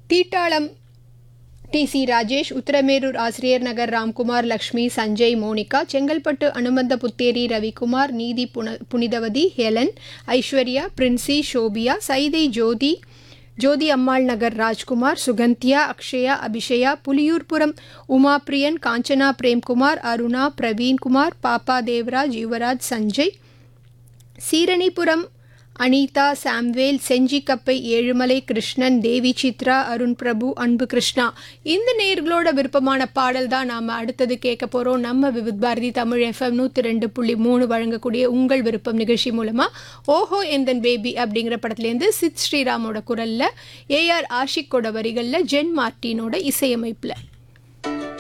தீட்டாளம் T C Rajesh Uthiramerur Asiriyar Nagar Ramkumar Lakshmi Sanjay Monica Chengalpattu Anumantha Putheri Ravikumar Neethi புன புனிதவதி ஹெலன் ஐஸ்வர்யா பிரின்சி ஷோபியா சைதை ஜோதி ஜோதி அம்மாள் நகர் ராஜ்குமார் சுகந்தியா அக்ஷயா அபிஷயா புலியூர்புரம் உமாப்ரியன் காஞ்சனா பிரேம்குமார் அருணா பிரவீன்குமார் பாப்பா தேவராஜ் யுவராஜ் சஞ்சய் சீரணிபுரம் அனிதா சாம்வேல் செஞ்சிக்கப்பை ஏழுமலை கிருஷ்ணன் தேவி சித்ரா அருண் பிரபு அன்பு கிருஷ்ணா இந்த நேர்களோட விருப்பமான பாடல் தான் நாம் அடுத்தது கேட்க போகிறோம் நம்ம விவித் பாரதி தமிழ் எஃப்எம் நூற்றி ரெண்டு புள்ளி மூணு வழங்கக்கூடிய உங்கள் விருப்பம் நிகழ்ச்சி மூலமாக ஓஹோ எந்தன் பேபி அப்படிங்கிற படத்துலேருந்து சித் ஸ்ரீராமோட குரலில் ஏஆர் ஆஷிக்கோட வரிகளில் ஜென் மார்ட்டினோட இசையமைப்பில்